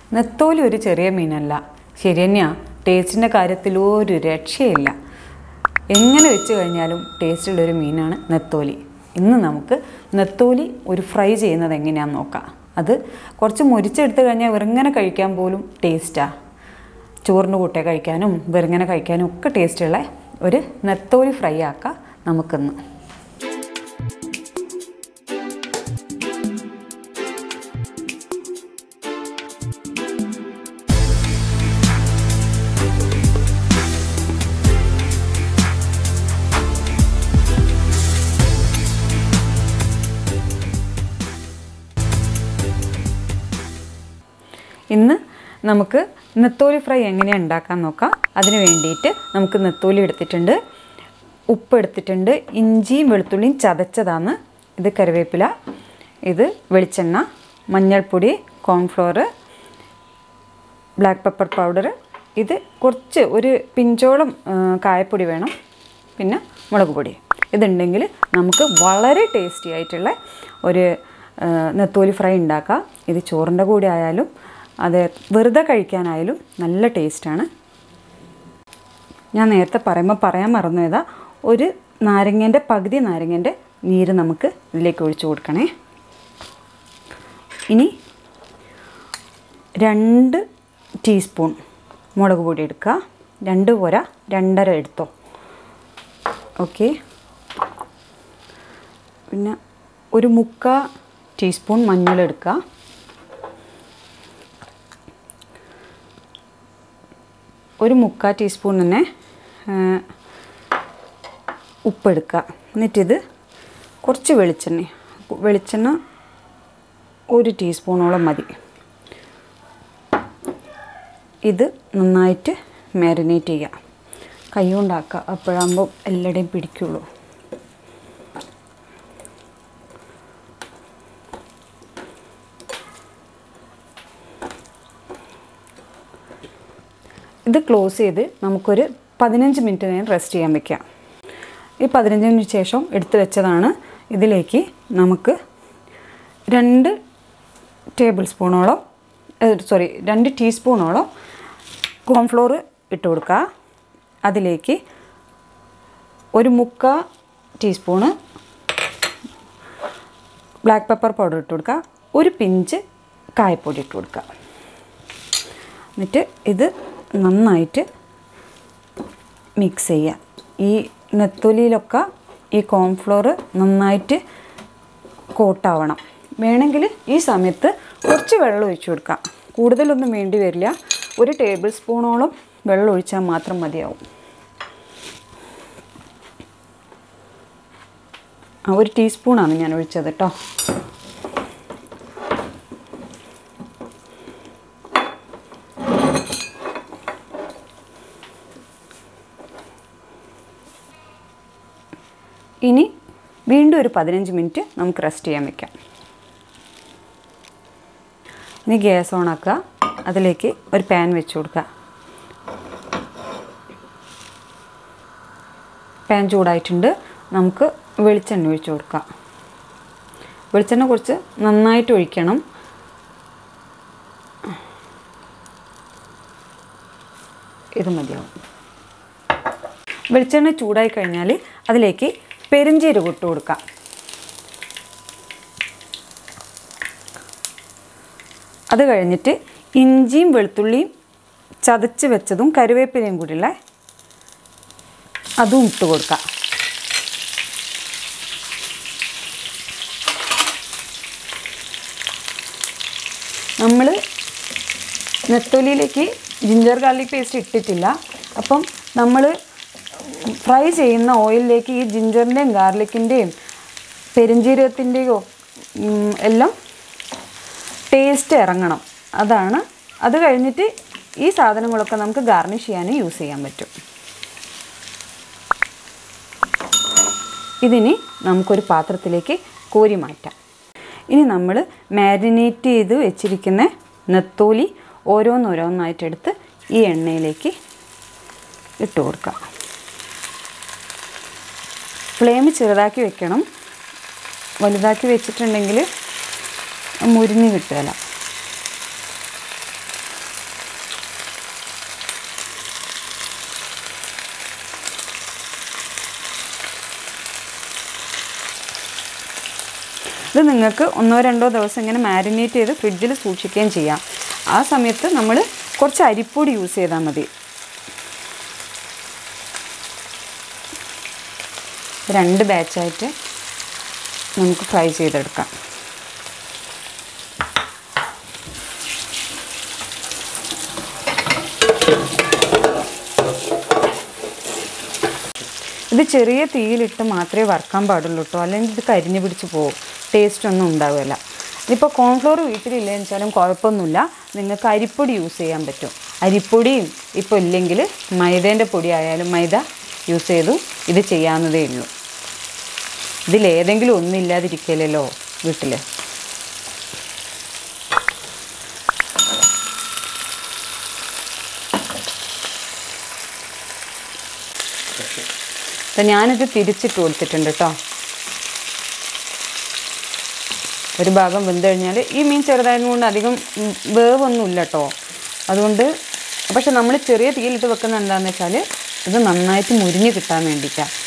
നെത്തോലി ഒരു ചെറിയ മീനല്ല ശരി തന്നെയാ ടേസ്റ്റിൻ്റെ കാര്യത്തിൽ ഒരു രക്ഷയില്ല എങ്ങനെ വെച്ച് കഴിഞ്ഞാലും ടേസ്റ്റുള്ളൊരു മീനാണ് നെത്തോലി ഇന്ന് നമുക്ക് നെത്തോലി ഒരു ഫ്രൈ ചെയ്യുന്നത് എങ്ങനെയാണെന്ന് നോക്കാം അത് കുറച്ച് മുരിച്ചെടുത്ത് കഴിഞ്ഞാൽ വെറുങ്ങനെ കഴിക്കാൻ പോലും ടേസ്റ്റാണ് ചോറിന് കൂട്ടി കഴിക്കാനും വെറുങ്ങനെ കഴിക്കാനും ഒക്കെ ടേസ്റ്റുള്ള ഒരു നെത്തോലി ഫ്രൈ ആക്കാം നമുക്കിന്ന് ഇന്ന് നമുക്ക് നെത്തോലി ഫ്രൈ എങ്ങനെയാണ് ഉണ്ടാക്കാൻ നോക്കാം അതിന് വേണ്ടിയിട്ട് നമുക്ക് നെത്തോലി എടുത്തിട്ടുണ്ട് ഉപ്പ് എടുത്തിട്ടുണ്ട് ഇഞ്ചിയും വെളുത്തുള്ളിയും ചതച്ചതാണ് ഇത് കറിവേപ്പില ഇത് വെളിച്ചെണ്ണ മഞ്ഞൾപ്പൊടി കോൺഫ്ലോർ ബ്ലാക്ക് പെപ്പർ പൗഡർ ഇത് കുറച്ച് ഒരു പിഞ്ചോളം ആ, കായപ്പൊടി വേണം പിന്നെ മുളക് പൊടി ഇതുണ്ടെങ്കിൽ നമുക്ക് വളരെ ടേസ്റ്റി ആയിട്ടുള്ള ഒരു ആ, നെത്തോലി ഫ്രൈ ഉണ്ടാക്കാം ഇത് ചോറിൻ്റെ കൂടെ ആയാലും അത് വെറുതെ കഴിക്കാനായാലും നല്ല ടേസ്റ്റാണ് ഞാൻ നേരത്തെ പറയുമ്പോൾ പറയാൻ മറന്നുപോയതാ ഒരു നാരങ്ങേൻ്റെ പകുതി നാരങ്ങേൻ്റെ നീര് നമുക്ക് ഇതിലേക്ക് ഒഴിച്ചു കൊടുക്കണേ ഇനി രണ്ട് ടീസ്പൂൺ മുളക് പൊടി എടുക്കുക രണ്ട് പോര രണ്ടര എടുത്തോ ഓക്കെ പിന്നെ ഒരു മുക്കാ ടീസ്പൂൺ മഞ്ഞൾ എടുക്കുക ഒരു മുക്കാൽ ടീസ്പൂൺ തന്നെ ആ, ഉപ്പെടുക്കുക എന്നിട്ടിത് കുറച്ച് വെളിച്ചെണ്ണ വെളിച്ചെണ്ണ ഒരു ടീസ്പൂണോളം മതി ഇത് നന്നായിട്ട് മാരിനേറ്റ് ചെയ്യുക കൈ കൊണ്ടാക്കുക അപ്പോഴാകുമ്പോൾ എല്ലായിടെയും പിടിക്കുള്ളൂ ഇത് ക്ലോസ് ചെയ്ത് നമുക്കൊരു പതിനഞ്ച് മിനിറ്റ് നേരം റെസ്റ്റ് ചെയ്യാൻ വെക്കാം ഈ പതിനഞ്ച് മിനിറ്റ് ശേഷം എടുത്തു വെച്ചതാണ് ഇതിലേക്ക് നമുക്ക് രണ്ട് ടേബിൾ സ്പൂണോളം സോറി രണ്ട് ടീസ്പൂണോളം കോൺഫ്ലോർ ഇട്ട് കൊടുക്കുക അതിലേക്ക് ഒരു മുക്കാ ടീസ്പൂണ് ബ്ലാക്ക് പെപ്പർ പൗഡർ ഇട്ട് കൊടുക്കുക ഒരു പിഞ്ച് കായപ്പൊടി ഇട്ട് കൊടുക്കുക എന്നിട്ട് ഇത് നന്നായിട്ട് മിക്സ് ചെയ്യുക ഈ നെത്തൊലിയിലൊക്കെ ഈ കോൺഫ്ലോർ നന്നായിട്ട് കോട്ടാവണം വേണമെങ്കിൽ ഈ സമയത്ത് കുറച്ച് വെള്ളം ഒഴിച്ചു കൊടുക്കാം കൂടുതലൊന്നും വേണ്ടി വരില്ല ഒരു ടേബിൾ സ്പൂണോളം വെള്ളം ഒഴിച്ചാൽ മാത്രം മതിയാവും ആ ഒരു ടീസ്പൂണാണ് ഞാൻ ഒഴിച്ചത് കേട്ടോ ഇനി വീണ്ടും ഒരു പതിനഞ്ച് മിനിറ്റ് നമുക്ക് റെസ്റ്റ് ചെയ്യാൻ വെക്കാം ഇനി ഗ്യാസ് ഓൺ ആക്കുക അതിലേക്ക് ഒരു പാൻ വെച്ച് കൊടുക്കുക പാൻ ചൂടായിട്ടുണ്ട് നമുക്ക് വെളിച്ചെണ്ണ ഒഴിച്ച് കൊടുക്കാം വെളിച്ചെണ്ണ കുറച്ച് നന്നായിട്ട് ഒഴിക്കണം ഇത് മതിയാവും വെളിച്ചെണ്ണ ചൂടായി കഴിഞ്ഞാൽ അതിലേക്ക് പെരിഞ്ചീരകം ഇട്ട് കൊടുക്കാം അത് കഴിഞ്ഞിട്ട് ഇഞ്ചിയും വെളുത്തുള്ളിയും ചതച്ച് വെച്ചതും കരുവേപ്പിലയും കൂടിയുള്ള അതും ഇട്ട് കൊടുക്കാം നമ്മൾ നെത്തോലിയിലേക്ക് ജിഞ്ചർ ഗാർലിക് പേസ്റ്റ് ഇട്ടിട്ടില്ല അപ്പം നമ്മൾ ഫ്രൈ ചെയ്യുന്ന ഓയിലിലേക്ക് ഈ ജിഞ്ചറിൻ്റെയും ഗാർലിക്കിൻ്റെയും പെരിഞ്ജീരകത്തിൻ്റെയോ എല്ലാം ടേസ്റ്റ് ഇറങ്ങണം അതാണ് അത് കഴിഞ്ഞിട്ട് ഈ സാധനങ്ങളൊക്കെ നമുക്ക് ഗാർണിഷ് ചെയ്യാൻ യൂസ് ചെയ്യാൻ പറ്റും ഇതിനി നമുക്കൊരു പാത്രത്തിലേക്ക് കോരി മാറ്റാം ഇനി നമ്മൾ മാരിനേറ്റ് ചെയ്ത് വെച്ചിരിക്കുന്ന നെത്തോലി ഓരോന്നോരോന്നായിട്ട് എടുത്ത് ഈ എണ്ണയിലേക്ക് ഇട്ട് കൊടുക്കാം ഫ്ലെയിം ചെറുതാക്കി വെക്കണം വലുതാക്കി വെച്ചിട്ടുണ്ടെങ്കിൽ മുരിഞ്ഞ് കിട്ടുകയില്ല ഇത് നിങ്ങൾക്ക് ഒന്നോ രണ്ടോ ദിവസം ഇങ്ങനെ മാരിനേറ്റ് ചെയ്ത് ഫ്രിഡ്ജിൽ സൂക്ഷിക്കുകയും ചെയ്യാം ആ സമയത്ത് നമ്മൾ കുറച്ച് അരിപ്പൊടി യൂസ് ചെയ്താൽ മതി രണ്ട് ബാച്ചായിട്ട് നമുക്ക് ഫ്രൈ ചെയ്തെടുക്കാം ഇത് ചെറിയ തീയിലിട്ട് മാത്രമേ വറുക്കാൻ പാടുള്ളൂ കേട്ടോ അല്ലെങ്കിൽ ഇത് കരിഞ്ഞു പിടിച്ച് പോകും ടേസ്റ്റ് ഒന്നും ഉണ്ടാവില്ല ഇതിപ്പോൾ കോൺഫ്ലോർ വീട്ടിലില്ലെന്ന് വെച്ചാലും കുഴപ്പമൊന്നുമില്ല നിങ്ങൾക്ക് അരിപ്പൊടി യൂസ് ചെയ്യാൻ പറ്റും അരിപ്പൊടിയും ഇപ്പോൾ ഇല്ലെങ്കിൽ മൈദേൻ്റെ പൊടി ആയാലും മൈദ യൂസ് ചെയ്തു ഇത് ചെയ്യാവുന്നതേ ഉള്ളൂ ഇതിലേതെങ്കിലും ഒന്നും ഇല്ലാതിരിക്കില്ലല്ലോ വീട്ടിൽ അപ്പം ഞാനിത് തിരിച്ചിട്ട് കൊടുത്തിട്ടുണ്ട് കേട്ടോ ഒരു ഭാഗം വെന്ത് കഴിഞ്ഞാൽ ഈ മീൻ ചെറുതായത് കൊണ്ട് അധികം ഉം, വേവൊന്നുമില്ല കേട്ടോ അതുകൊണ്ട് പക്ഷെ നമ്മൾ ചെറിയ തീയിലിട്ട് വെക്കുന്നത് എന്താണെന്ന് വെച്ചാൽ ഇത് നന്നായിട്ട് മുരിഞ്ഞ് കിട്ടാൻ വേണ്ടിയിട്ടാണ്